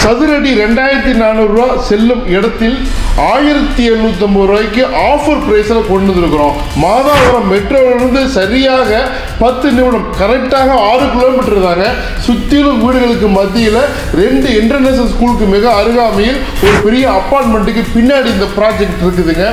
சதுரடி ரெண்டாயிரத்தி நானூறுரூவா செல்லும் இடத்தில் ஆயிரத்தி எழுநூற்றம்பது ரூபாய்க்கு ஆஃபர் ப்ரைஸில் கொண்டு வந்திருக்கிறோம் மாதாவரம் மெட்ரோவிலிருந்து சரியாக பத்து நிமிடம் கரெக்டாக ஆறு கிலோமீட்டர் தாங்க சுற்றிலும் வீடுகளுக்கு மத்தியில் ரெண்டு இன்டர்நேஷனல் ஸ்கூலுக்கு மிக அருகாமையில் ஒரு பெரிய அப்பார்ட்மெண்ட்டுக்கு பின்னாடி இந்த ப்ராஜெக்ட் இருக்குதுங்க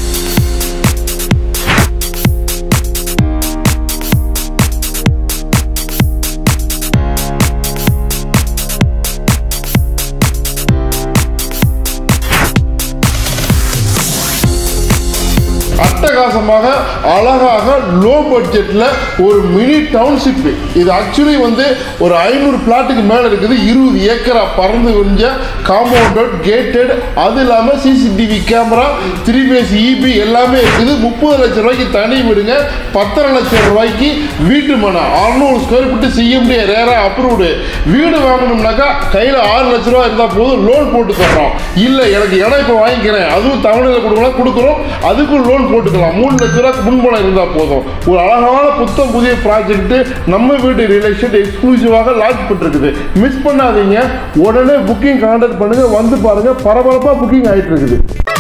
அட்டகாசமாக அழகாக லோ பட்ஜெட்டில் ஒரு மினி டவுன்ஷிப் இது ஆக்சுவலி வந்து ஒரு ஐநூறு பிளாட்டுக்கு மேலே இருக்குது இருபது ஏக்கரா பறந்து விரிஞ்ச காம்பவுண்டட் கேட்டட் அது இல்லாமல் CCTV camera three phase EB எல்லாமே இருக்குது முப்பது லட்சம் ரூபாய்க்கு தனி வீடுங்க பத்தரை லட்சம் ரூபாய்க்கு வீட்டு மனை அறுநூறு ஸ்கொயர் ஃபீட்டு செய்ய முடியாது ரேராக அப்ரூவ்டு வீடு வாங்கணும்னாக்கா கையில் ஆறு லட்ச ரூபா இருந்தால் போதும் லோன் போட்டு தர்றோம் இல்லை எனக்கு இடம் இப்போ வாங்கிக்கிறேன் அதுவும் தமிழில் கொடுக்கலாம் கொடுக்குறோம் அதுக்கும் லோன் போட்டுக்கலாம் மூணு லட்ச ரூபா முன்பணம் இருந்தால் போதும் ஒரு அழகான புத்தம் புதிய ப்ராஜெக்ட் நம்ம வீட்டு ரியல் எஸ்டேட் எக்ஸ்க்ளூசிவாக லான்ச் பண்ணிருக்குது மிஸ் பண்ணாதீங்க உடனே புக்கிங் கான்டாக்ட் பண்ணுங்க வந்து பாருங்க பரபரப்பாக புக்கிங் ஆயிட்டு இருக்குது